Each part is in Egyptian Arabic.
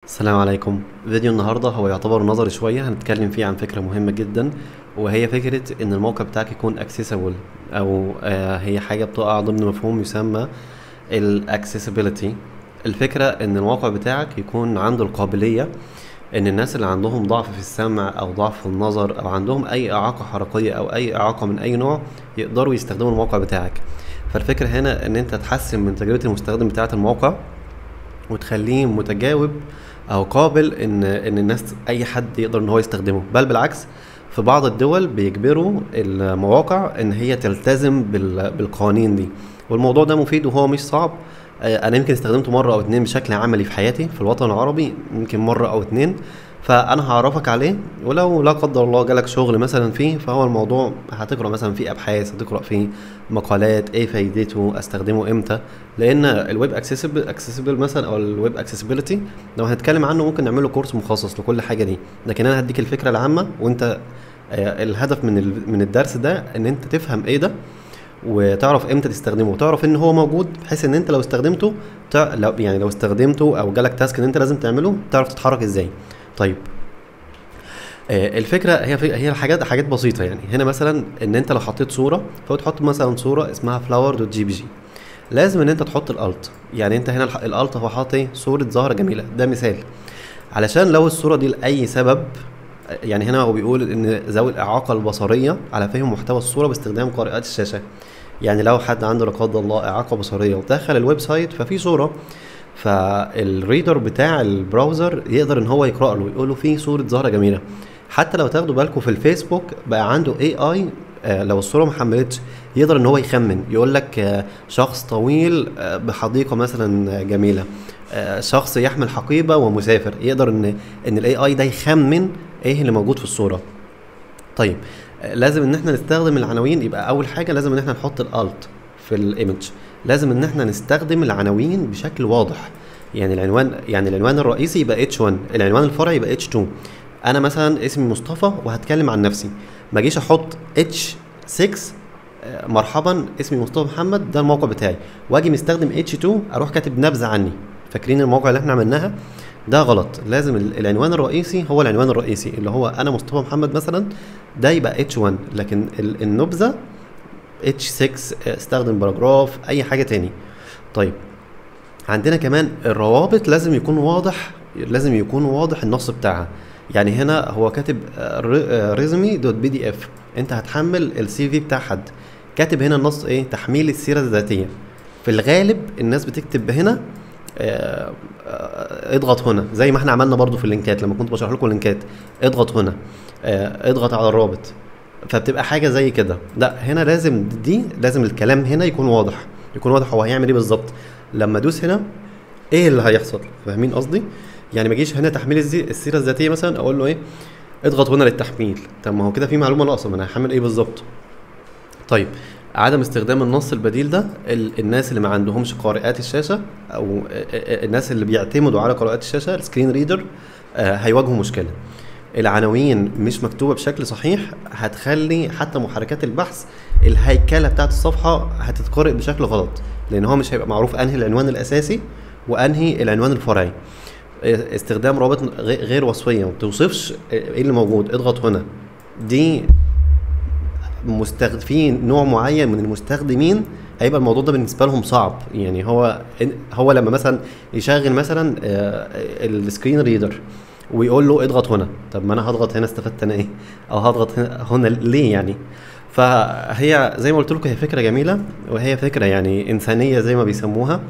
السلام عليكم فيديو النهاردة هو يعتبر نظري شوية هنتكلم فيه عن فكرة مهمة جدا وهي فكرة ان الموقع بتاعك يكون accessible او آه هي حاجة بتقع ضمن مفهوم يسمى ال accessibility الفكرة ان الموقع بتاعك يكون عنده القابلية ان الناس اللي عندهم ضعف في السمع او ضعف في النظر او عندهم اي اعاقة حركية او اي اعاقة من اي نوع يقدروا يستخدموا الموقع بتاعك فالفكرة هنا ان انت تحسن من تجربة المستخدم بتاعة الموقع وتخليه متجاوب او قابل ان ان الناس اي حد يقدر ان هو يستخدمه بل بالعكس في بعض الدول بيجبروا المواقع ان هي تلتزم بال- بالقوانين دي والموضوع ده مفيد وهو مش صعب آه، انا يمكن استخدمته مره او اتنين بشكل عملي في حياتي في الوطن العربي يمكن مره او اتنين فانا هعرفك عليه ولو لا قدر الله جالك شغل مثلا فيه فهو الموضوع هتقرا مثلا فيه ابحاث هتقرا فيه مقالات ايه فايدته استخدمه امتى لان الويب اكسسبل اكسسبل مثلا او الويب اكسسبيلتي لو هنتكلم عنه ممكن نعمل له كورس مخصص لكل حاجه دي لكن انا هديك الفكره العامه وانت آه، الهدف من ال- من الدرس ده ان انت تفهم ايه ده وتعرف امتى تستخدمه وتعرف ان هو موجود بحيث ان انت لو استخدمته تع... لو يعني لو استخدمته او جالك تاسك ان انت لازم تعمله تعرف تتحرك ازاي طيب آه، الفكره هي في هي الحاجات حاجات بسيطه يعني هنا مثلا ان انت لو حطيت صوره فتحط مثلا صوره اسمها فلاور دوت جي بي جي لازم ان انت تحط الالت يعني انت هنا الح- الالت هو حاطط ايه صوره زهره جميله ده مثال علشان لو الصوره دي لاي سبب يعني هنا هو بيقول ان ذوي الاعاقه البصريه على فهم محتوى الصوره باستخدام قارئات الشاشه يعني لو حد عنده لا قدر الله اعاقه بصريه ودخل الويب سايت ففي صوره فالريدر بتاع البراوزر يقدر ان هو يقرا له يقول له في صوره زهره جميله حتى لو تاخدوا بالكم في الفيسبوك بقى عنده اي اي لو الصوره ما حملتش يقدر ان هو يخمن يقول لك آه، شخص طويل آه، بحديقه مثلا جميله آه، شخص يحمل حقيبه ومسافر يقدر ان ان الاي اي ده يخمن ايه اللي موجود في الصوره طيب آه، لازم ان احنا نستخدم العناوين يبقى اول حاجه لازم ان احنا نحط الالت في الايمج لازم ان احنا نستخدم العناوين بشكل واضح يعني العنوان يعني العنوان الرئيسي يبقى H1 العنوان الفرعي يبقى H2 انا مثلا اسمي مصطفى وهتكلم عن نفسي ما اجيش احط H6 آه، مرحبا اسمي مصطفى محمد ده الموقع بتاعي واجي مستخدم H2 اروح كاتب نبذه عني فاكرين الموقع اللي احنا عملناها ده غلط لازم ال- العنوان الرئيسي هو العنوان الرئيسي اللي هو انا مصطفى محمد مثلا ده يبقى H1 لكن ال- النبذه H6 آه، استخدم باراجراف اي حاجه تاني طيب عندنا كمان الروابط لازم يكون واضح لازم يكون واضح النص بتاعها يعني هنا هو كاتب ريزمي دوت بي دي اف انت هتحمل السي في بتاع حد كاتب هنا النص ايه تحميل السيره الذاتيه في الغالب الناس بتكتب هنا آه، آه، اضغط هنا زي ما احنا عملنا برضو في اللينكات لما كنت بشرح لكم اللينكات اضغط هنا آه، اضغط على الرابط فبتبقى حاجه زي كده لا هنا لازم دي لازم الكلام هنا يكون واضح يكون واضح هو هيعمل ايه بالظبط لما ادوس هنا ايه اللي هيحصل فاهمين قصدي يعني ما اجيش هنا تحميل الزي- السيره الذاتيه مثلا اقول له ايه اضغط هنا للتحميل طب ما هو كده في معلومه ناقصه ما انا هحمل ايه بالظبط طيب عدم استخدام النص البديل ده ال- الناس اللي ما عندهمش قارئات الشاشه او ا- ا- الناس اللي بيعتمدوا على قارئات الشاشه السكرين ريدر آه، هيواجهوا مشكله العناوين مش مكتوبه بشكل صحيح هتخلي حتى محركات البحث الهيكله بتاعت الصفحه هتتقرأ بشكل غلط لان هو مش هيبقى معروف انهي العنوان الاساسي وانهي العنوان الفرعي استخدام روابط غ- غير وصفيه ما بتوصفش ايه اللي موجود اضغط هنا دي مستخد... في نوع معين من المستخدمين هيبقى الموضوع ده بالنسبه لهم صعب يعني هو هو لما مثلا يشغل مثلا آه، السكرين ريدر ويقول له اضغط هنا طب ما انا هضغط هنا استفدت انا ايه او هضغط هنا, هنا ليه يعني فهي زي ما قلت لكم هي فكره جميله وهي فكره يعني انسانيه زي ما بيسموها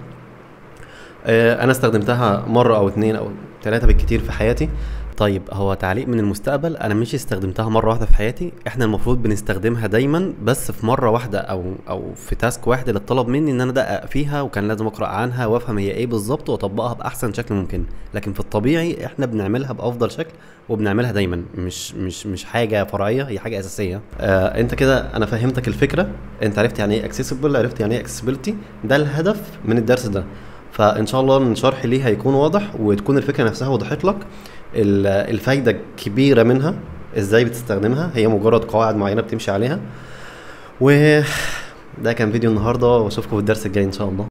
آه، انا استخدمتها مره او اتنين او ثلاثه بالكتير في حياتي طيب هو تعليق من المستقبل انا مش استخدمتها مره واحده في حياتي احنا المفروض بنستخدمها دايما بس في مره واحده او او في تاسك واحد اللي اتطلب مني ان انا ادقق فيها وكان لازم اقرا عنها وافهم هي ايه بالظبط واطبقها باحسن شكل ممكن لكن في الطبيعي احنا بنعملها بافضل شكل وبنعملها دايما مش مش مش حاجه فرعيه هي حاجه اساسيه آه انت كده انا فهمتك الفكره انت عرفت يعني ايه اكسسبل عرفت يعني ايه اكسسبيلتي ده الهدف من الدرس ده فان شاء الله من شرحي ليه هيكون واضح وتكون الفكره نفسها وضحت لك ال- الفايده الكبيره منها ازاي بتستخدمها هي مجرد قواعد معينه بتمشي عليها وده كان فيديو النهارده واشوفكم في الدرس الجاي ان شاء الله